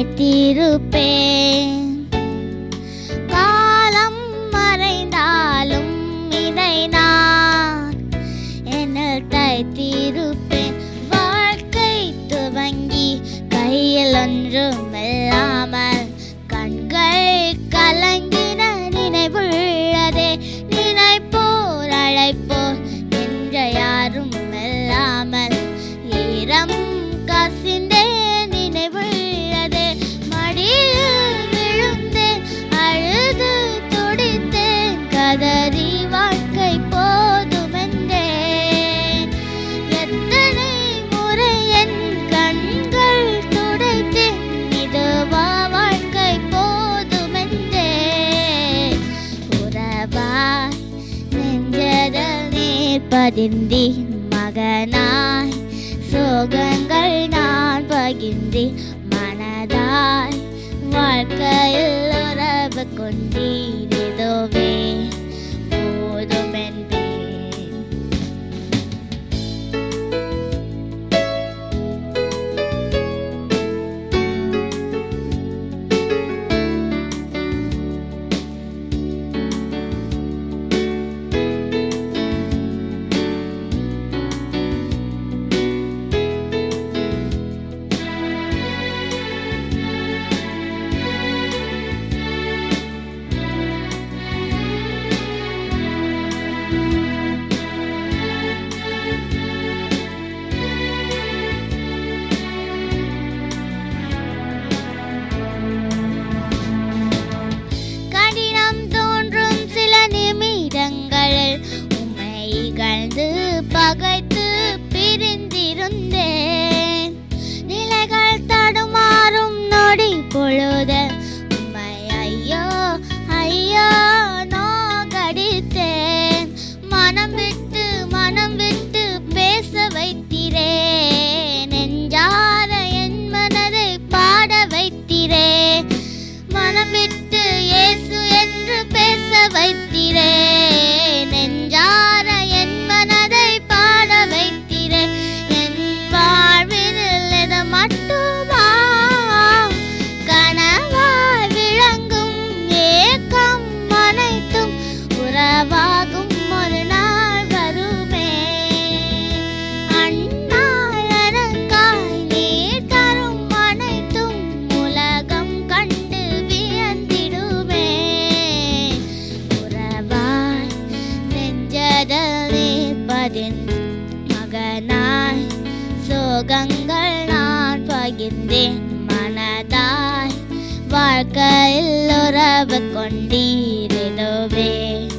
நினைத்திருப்பேன் காலம் மறைந்தாலும் இதை நான் என்னில் தைத்திருப்பேன் வாழ்க்கை துவங்கி கையில் ஒன்றுமில்லாமல் கண்கள் கலங்கின நினைவுள்ளதே நினைப்போர் அழைப்போர் என்ற யாரும் இல்லாமல் ஈரம் கசிந்தே நினைவுள்ளதே மடியில் விழுந்தேன் அழுது துடித்தேன் கதறி வாழ்க்கை போதுமென்றேன் எத்தனை முறை என் கண்கள் துடைத்தேன் இதுவா வாழ்க்கை போதுமென்றேன் உறவாய் நெஞ்சதல் நீர் பதிந்தி மகனாய் சோகங்கள் நான் பகிர்ந்தி மனதாய் வாழ்க்கையில் உறவு கொண்டீர் இதுவே போதுமென்பேன் கடினம் தோன்றும் சில நிமிடங்களில் உம்மை இகழ்ந்து பகைத்து பிரிந்திருந்தேன் நிலைகள் தடுமாறும் நொடி பொழுது உம்மை ஐயோ ஐயோ நோகடித்தேன் மனம் விட்டு மனம் விட்டு பேச வைத்திரே நெஞ்சார என் மனதை பாட வைத்திரே மனம் விட்டு இயேசு என்று பேச வைத்திரே நெஞ்சார என் மனதை பாட வைத்திரே என் வாழ்வில் இது மட்டுமா கனவாய் விளங்கும் ஏக்கம் அனைத்தும் உறவாகும் ஒரு நாள் வருமே அண்ணாள் எனக்காய் நீர் தரும் அனைத்தும் உலகம் கண்டு வியந்திடுமே உறவாய் நெஞ்சதல் பதின் மகனாய் சோகங்கள் நான் பகிர்ந்தேன் மனதாய் வாழ்க்கையில் உறவு கொண்டீர் இதுவே